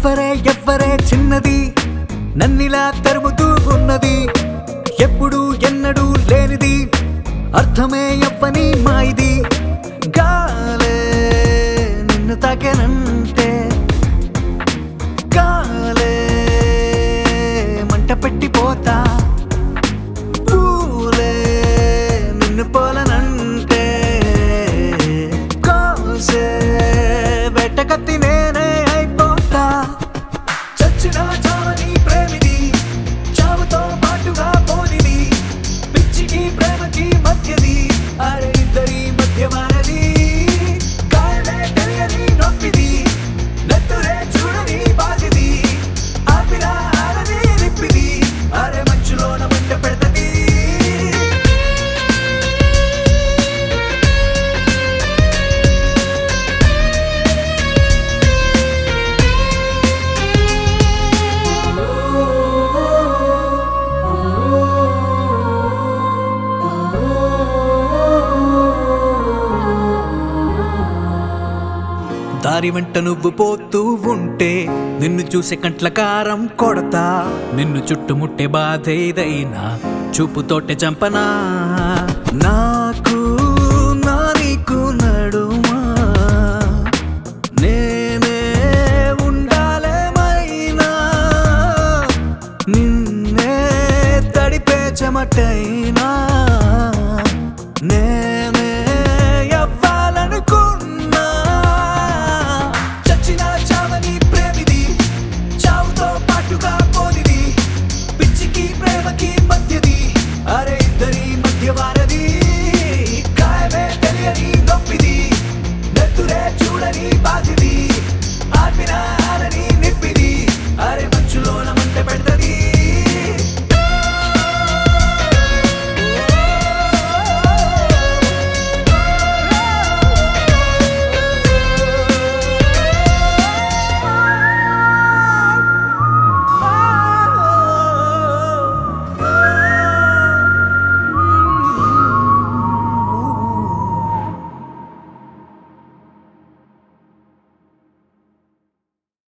ఎవ్వరే ఎవ్వరే చిన్నది నన్నిలా తరుముతూ ఉన్నది ఎప్పుడు ఎన్నడూ లేనిది అర్థమే ఎవ్వని మాయిది గాలే నిన్ను తాకేనంటే గాలే మంట పెట్టిపోతా పూలే నిన్ను పోలనంటే కోసే వెట్టకత్తి నేనే అయిపోతా చచ్చిన చావని ప్రేమిది చావుతో పాటుగా పోనిది పిచ్చికి ప్రేమకి మధ్యది అరే ఇద్దరి మధ్య మారది గాయమే తెలియని నొప్పిది నెత్తురే చూడని బాధిది ఆపిలా ఆరది నిప్పిది అరే మంచులోన మంట పెడతది దారి వెంట నువ్వు పోతూ ఉంటే నిన్ను చూసే కంట్ల కారం కొడతా నిన్ను చుట్టుముట్టే బాధ ఏదైనా చూపుతోటే చంపనా నా